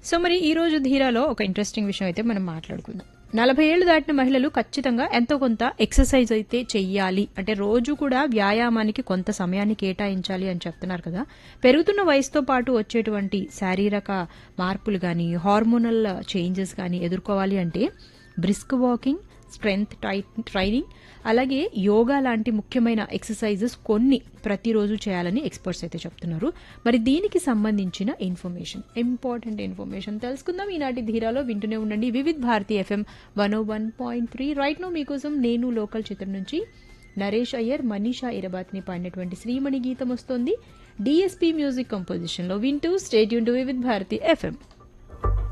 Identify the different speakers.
Speaker 1: so మరి ఈ రోజు ధీరాలో ఒక ఇంట్రెస్టింగ్ విషయం అయితే మనం మాట్లాడుకుందాం నలభై ఏళ్ళు దాటిన మహిళలు ఖచ్చితంగా ఎంతో కొంత ఎక్సర్సైజ్ అయితే చెయ్యాలి అంటే రోజు కూడా వ్యాయామానికి కొంత సమయాన్ని కేటాయించాలి అని చెప్తున్నారు కదా పెరుగుతున్న వయసుతో పాటు వచ్చేటువంటి శారీరక మార్పులు కానీ హార్మోనల్ చేంజెస్ కానీ ఎదుర్కోవాలి అంటే బ్రిస్క్ వాకింగ్ స్ట్రెంగ్త్ ట్రైనింగ్ అలాగే యోగా లాంటి ముఖ్యమైన ఎక్సర్సైజెస్ కొన్ని ప్రతిరోజు చేయాలని ఎక్స్పర్ట్స్ అయితే చెప్తున్నారు మరి దీనికి సంబంధించిన ఇన్ఫర్మేషన్ ఇంపార్టెంట్ ఇన్ఫర్మేషన్ తెలుసుకుందాం ఈనాటి ధీరాలో వింటూనే ఉండండి Vividh Bharati FM one one point three right no మీకోసం నేను లోకల్ చిత్రం నుంచి నరేష్ అయ్యర్ మనీషా ఇరబాత్ని పాడినటువంటి శ్రీమణి గీతం వస్తోంది డిఎస్పీ మ్యూజిక్ కంపోజిషన్లో వింటూ స్టేట్ యూన్ టు వివిధ్ భారతి ఎఫ్ఎం